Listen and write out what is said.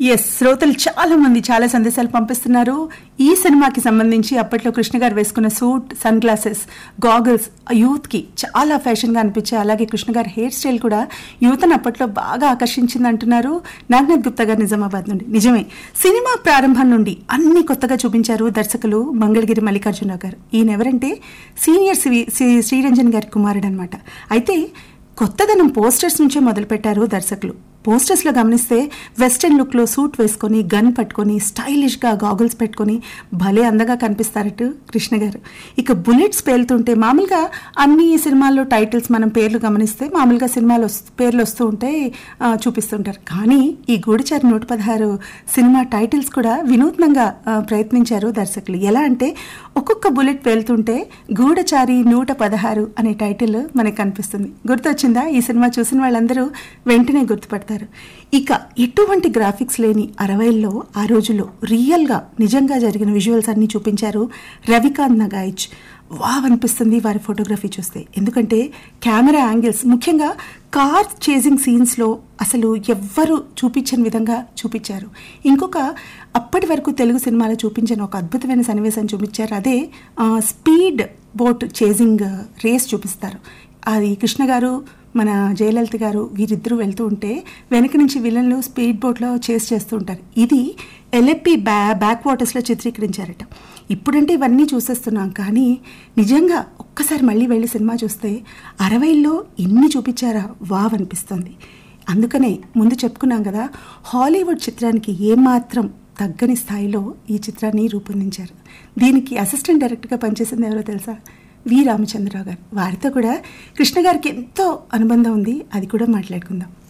yes శ్రోతలు చాలా మంది చాలా సందేశాలు పంపిస్తున్నారు ఈ సినిమాకి సంబంధించి అప్పట్లో కృష్ణ గారు వేసుకున్న suit sunglasses goggles youth కి చాలా ఫ్యాషన్ గా అనిపించాయి అలాగే కృష్ణ గారి హెయిర్ స్టైల్ కూడా యువతను అప్పట్లో బాగా ఆకర్షించింది అంటున్నారు నాగనాథ్ గుప్తా గారు నిజామాబాద్ నుండి నిజమే సినిమా ప్రారంభం నుండి అన్ని కొత్తగా చూపించారు దర్శకులు మంగళగిరి మల్లికార్జున గారు ఈయన ఎవరంటే సీనియర్ శ్రీ- శ్రీ- శ్రీరంజన్ గారి కుమారుడు అనమాట అయితే కొత్తదనం పోస్టర్స్ నుంచే మొదలుపెట్టారు దర్శకులు పోస్టర్స్ లో గమనిస్తే వెస్టర్న్ లుక్ లో సూట్ వేసుకొని గన్ పట్టుకొని స్టైలిష్ గా గాగుల్స్ పెట్టుకొని భలే అందగా కనిపిస్తారట కృష్ణ గారు ఇక బుల్లెట్స్ పేలుతుంటే మామూలుగా అన్ని సినిమాల్లో టైటిల్స్ మనం పేర్లు గమనిస్తే మామూలుగా సినిమాలు వస్తు- పేర్లు వస్తూ ఉంటే ఆ, చూపిస్తుంటారు కానీ ఈ గూడిచారి నూట పదహారు సినిమా టైటిల్స్ కూడా వినూత్నంగా ఆ, ప్రయత్నించారు దర్శకులు ఎలా అంటే ఒక్కొక్క బుల్లెట్ పేలుతుంటే గూఢచారి నూట పదహారు అనే టైటిల్ మనకు కనిపిస్తుంది గుర్తొచ్చిందా ఈ సినిమా చూసిన వాళ్ళందరూ వెంటనే గుర్తుపడతారు ఇక ఎటువంటి గ్రాఫిక్స్ లేని అరవైల్లో ఆ రోజుల్లో రియల్గా నిజంగా జరిగిన విజువల్స్ అన్ని చూపించారు రవికాంత్ నగాయిచ్ వావ్ అనిపిస్తుంది వారి ఫోటోగ్రఫీ చూస్తే ఎందుకంటే కెమెరా యాంగిల్స్ ముఖ్యంగా కార్ చేజింగ్ సీన్స్లో అసలు ఎవ్వరు చూపించని విధంగా చూపించారు ఇంకొక అప్పటి వరకు తెలుగు సినిమాలో చూపించిన ఒక అద్భుతమైన సన్నివేశం చూపించారు అదే ఆ, స్పీడ్ బోట్ చేజింగ్ రేస్ చూపిస్తారు అది కృష్ణ గారు మన జయలలిత గారు వీరిద్దరూ వెళ్తూ ఉంటే వెనక నుంచి విలన్లు స్పీడ్ బోట్లో చేస్ చేస్తూ ఉంటారు ఇది ఎల్ఎప్పి బ్యా బ్యాక్ వాటర్స్లో చిత్రీకరించారట ఇప్పుడంటే ఇవన్నీ చూసేస్తున్నాం కానీ నిజంగా ఒక్కసారి మళ్ళీ వెళ్ళి సినిమా చూస్తే అరవైల్లో ఇన్ని చూపించారా వావ్ అనిపిస్తుంది అందుకనే ముందు చెప్పుకున్నాం కదా హాలీవుడ్ చిత్రానికి ఏమాత్రం తగ్గని స్థాయిలో ఈ చిత్రాన్ని రూపొందించారు దీనికి అసిస్టెంట్ డైరెక్టర్గా పనిచేసింది ఎవరో తెలుసా వి రామచంద్రరావు గారు వారితో కూడా కృష్ణ గారికి ఎంతో అనుబంధం ఉంది అది కూడా మాట్లాడుకుందాం